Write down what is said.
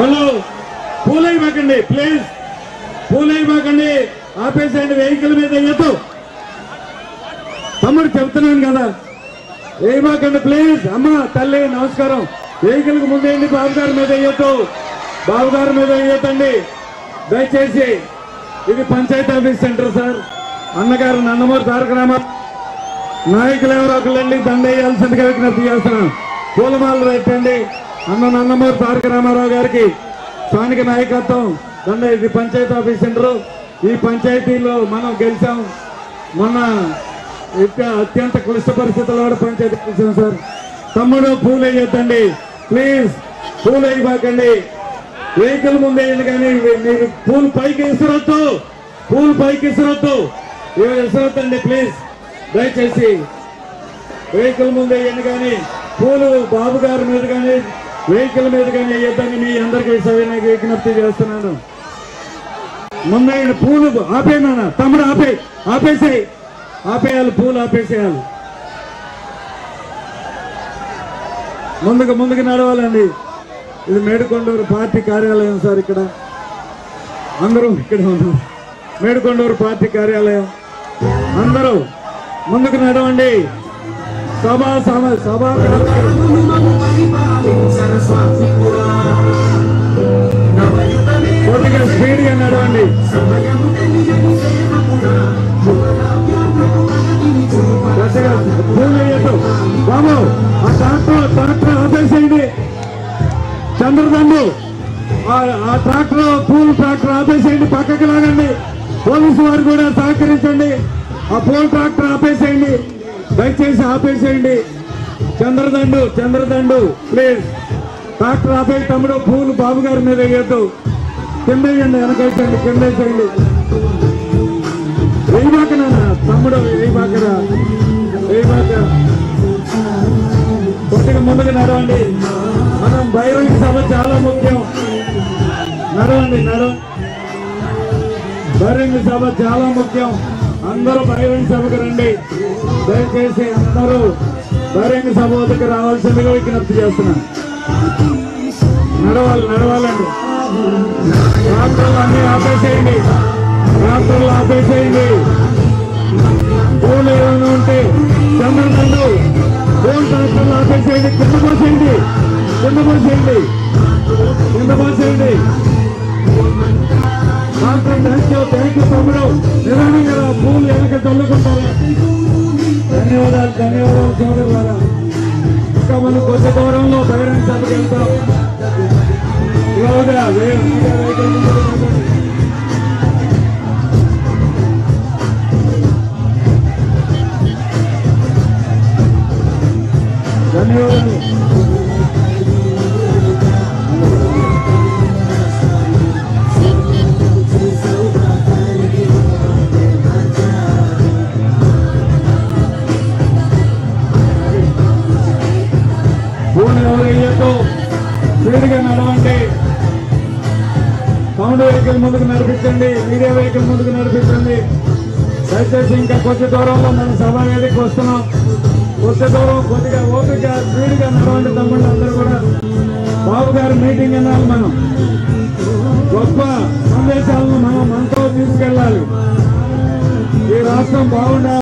Hello పూలు అయిపోకండి please పూలు అయిపోకండి ఆపేసేయండి vehicle మీద వేయద్దు తమ్ముడు చెప్తున్నాను కదా వేయమాకండి ప్లీజ్ అమ్మ తల్లి నమస్కారం వెహికల్ కు ముందేయండి బాబు గారి మీద వేయొద్దు బాబు గారి మీద వేయొద్దండి దయచేసి ఇది పంచాయతీ ఆఫీస్ సెంటర్ సార్ అన్నగారు నందమూరి తారక రామ నాయకులు ఎవరో ఒకళ్ళండి దండ వేయాల్సిందిగా విజ్ఞప్తి చేస్తున్నాను పూలమాలలు పెట్టండి అన్న నందమూరి తారక రామారావు గారికి స్థానిక నాయకత్వం దండ ఇది పంచాయతీ ఆఫీస్ సెంటర్ ఈ పంచాయతీలో మనం గెలిచాం మొన్న ఇత్య- అత్యంత క్లిష్ట పరిస్థితుల్లో కూడా పంచాయతీ గెలిచాం సార్ తమ్ముడు పూలు వేయొద్దండి ప్లీజ్ పూలు వేయబాకండి వెహికల్ ముందేయండి కానీ మీరు పూలు పైకి ఇసరొద్దు పూలు పైకి ఇసరొద్దు ఇవి ఇసరొద్దండి ప్లీజ్ దయచేసి వెహికల్ ముందు వేయండి కానీ పూలు బాబు గారి మీద కానీ వెహికల్ మీద కానీ వేయొద్దని మీ అందరికీ సవినయ విజ్ఞప్తి చేస్తున్నాను ముందైన పూలు ఆపేనా తమ్ముడు ఆపే ఆపేసేయి ఆపేయాలి పూలు ఆపేసేయాలి ముందుకు ముందుకు నడవాలండి ఇది మేడుకొండూరు పార్టీ కార్యాలయం సార్ ఇక్కడ అందరూ ఇక్కడ ఉన్నారు మేడుకొండూరు పార్టీ కార్యాలయం అందరూ ముందుకు నడవండి సభా సభ సభా కొద్దిగా స్పీడ్ గా నడవండి కొద్దిగా పూలు వేయద్దు బాబు ఆ ట్రాక్టర్ ట్రాక్టర్ ఆపేసేయండి చంద్రదండు ఆ- ఆ ట్రాక్టర్ పూల్ ట్రాక్టర్ ఆపేసేయండి పక్కకి లాగండి పోలీసు వారు కూడా సహకరించండి ఆ పూల్ ట్రాక్టర్ ఆపేసేయండి దయచేసి ఆపేసేయండి చంద్రదండు చంద్రదండు ప్లీజ్ ట్రాక్టర్ ఆపే తమ్ముడు పూలు బాబు గారి మీద వేయద్దు కింద వేయండి వెనకేసండి కింద వేసేయండి వేయబాక నాన్న తమ్ముడు వేయబాకరా వేయబాక కొద్దిగా ముందుకు నడవండి మనం బహిరంగ సభ చాలా ముఖ్యం నడవండి నడవ బహిరంగ సభ చాలా ముఖ్యం అందరూ బహిరంగ సభకు రండి దయచేసి అందరూ బహిరంగ సభ వద్దకు రావాల్సిందిగా విజ్ఞప్తి చేస్తున్నా నడవాలి నడవాలండి ట్రాక్టర్లు అన్ని ఆపేసేయండి ట్రాక్టర్లు ఆపేసేయండి పూలు ఏమైనా ఉంటే చంద్రదండు పూలు ట్రాక్టర్లు ఆపేసేయండి కింద పోసేయండి కింద పోసేయండి కింద పోసేయండి doctor thank you thank you తమ్ముడు నిదానంగా రా, పూలు వెనక చల్లుకుంటారా ధన్యవాదాలు ధన్యవాదాలు సోదరులారా ఇంకా మనం కొద్ది దూరంలో బహిరంగ సభకి వెళ్తాం ఇలాగా వే- ఇంకా వెహికల్ ముందుకు నడవండి. ధన్యవాదాలు ఫోన్ ఎవరు వేయద్దు స్పీడ్గా నడవండి సౌండ్ వెహికల్ ముందుకు నడిపించండి మీడియా వెహికల్ ముందుకు నడిపించండి దయచేసి ఇంకా కొద్ది దూరంలో మనం సభ వేదికకి వస్తున్నాం కొద్ది దూరం కొద్దిగా ఓపిక స్పీడ్గా నడవండి తమ్ముళ్ళు అందరూ కూడా బాబు గారి మీటింగ్ వినాలి మనం గొప్ప సందేశాలను మనం మనతో తీసుకెళ్ళాలి ఈ రాష్ట్రం బాగుండాలి